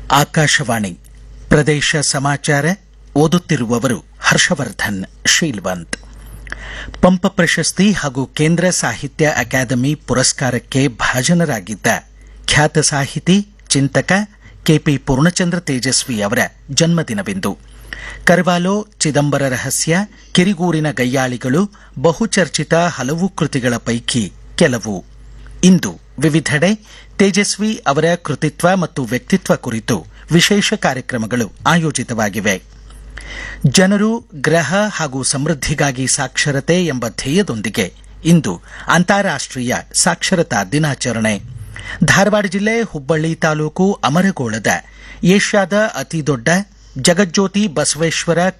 ಆಕಾಶವಾಣಿ ಪ್ರದೇಶ ಸಮಾಚಾರ ಓದುತ್ತಿರುವವರು ಹರ್ಷವರ್ಧನ್ ಶೀಲ್ವಂತ್ ಪಂಪ ಪ್ರಶಸ್ತಿ ಹಾಗೂ ಕೇಂದ್ರ ಸಾಹಿತ್ಯ ಅಕಾಡೆಮಿ ಪುರಸ್ಕಾರಕ್ಕೆ ಭಾಜನರಾಗಿದ್ದ ಖ್ಯಾತ ಸಾಹಿತಿ ಚಿಂತಕ ಕೆಪಿ ಪೂರ್ಣಚಂದ್ರ ತೇಜಸ್ವಿ ಅವರ ಜನ್ಮದಿನವಿಂದು ಕರ್ವಾಲೋ ಚಿದಂಬರ ರಹಸ್ಯ ಕಿರಿಗೂರಿನ ಗಯ್ಯಾಳಿಗಳು ಬಹುಚರ್ಚಿತ ಹಲವು ಕೃತಿಗಳ ಪೈಕಿ ಕೆಲವು ಇಂದು ವಿವಿಧೆಡೆ ತೇಜಸ್ವಿ ಅವರ ಕೃತಿತ್ವ ಮತ್ತು ವ್ಯಕ್ತಿತ್ವ ಕುರಿತು ವಿಶೇಷ ಕಾರ್ಯಕ್ರಮಗಳು ಆಯೋಜಿತವಾಗಿವೆ ಜನರು ಗ್ರಹ ಹಾಗೂ ಸಮೃದ್ಧಿಗಾಗಿ ಸಾಕ್ಷರತೆ ಎಂಬ ಧ್ಯೇಯದೊಂದಿಗೆ ಇಂದು ಅಂತಾರಾಷ್ಟೀಯ ಸಾಕ್ಷರತಾ ದಿನಾಚರಣೆ ಧಾರವಾಡ ಜಿಲ್ಲೆ ಹುಬ್ಬಳ್ಳಿ ತಾಲೂಕು ಅಮರಗೋಳದ ಏಷ್ಯಾದ ಅತಿದೊಡ್ಡ ಜಗಜ್ಯೋತಿ ಬಸವೇಶ್ವರ